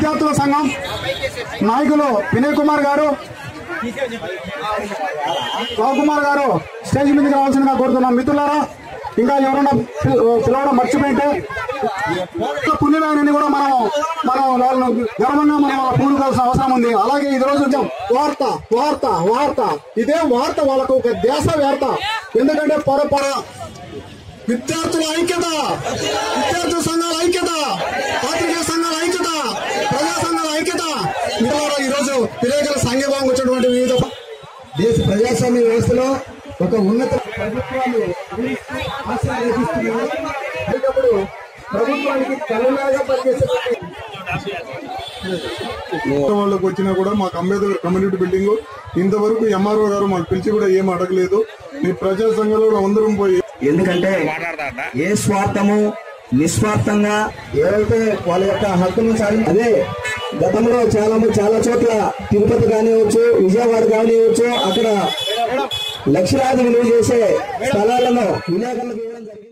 విద్యార్థుల సంఘం నాయకులు వినయ్ కుమార్ గారు కుమార్ గారు స్టేజ్ మీదకి రావాల్సిందిగా కోరుతున్నాం మిత్రులారా ఇంకా ఎవరన్నా పి- పిలవడం మర్చిపోయింటే ఒక్క పుణ్యదానిని కూడా మనం మనం వాళ్ళను గర్వంగా మనం వాళ్ళ పూనుకోవాల్సిన అవసరం ఉంది అలాగే ఈ రోజు వచ్చాం వార్త వార్త వార్త ఇదే వార్త వాళ్ళకు ఒక దేశ వార్త ఎందుకంటే పొర పొర విద్యార్థుల ఐక్యత విద్యార్థుల సంఘాల ఐక్యత పాత్రికేయ సంఘాల ఐక్యత ప్రజా సంఘాల ఐక్యత మిత్రులారా ఈ రోజు విలేకరుల సంఘీభావం వచ్చినటువంటి వివిధ దేశ ప్రజాస్వామ్య వ్యవస్థలో ఒక ఉన్నత ప్రభుత్వాలు ఆశీర్వదిస్తున్నాయి అనేటప్పుడు ప్రభుత్వానికి కరుణాగా పనిచేసే వాళ్ళకి వచ్చినా కూడా మాకు అంబేద్కర్ కమ్యూనిటీ బిల్డింగ్ ఇంతవరకు ఎంఆర్ఓ గారు మాకు పిలిచి కూడా ఏం అడగలేదు మీ ప్రజా సంఘంలో అందరం పోయి ఎందుకంటే ఏ స్వార్థము నిస్వార్థంగా ఏవైతే వాళ్ళ యొక్క హక్కును సాధి అదే గతంలో చాలా మంది చాలా చోట్ల తిరుపతి కానివ్వచ్చు విజయవాడ కానివ్వచ్చు అక్కడ లక్షలాది విలువ చేసే స్థలాలను విలేకరులకు ఇవ్వడం జరిగింది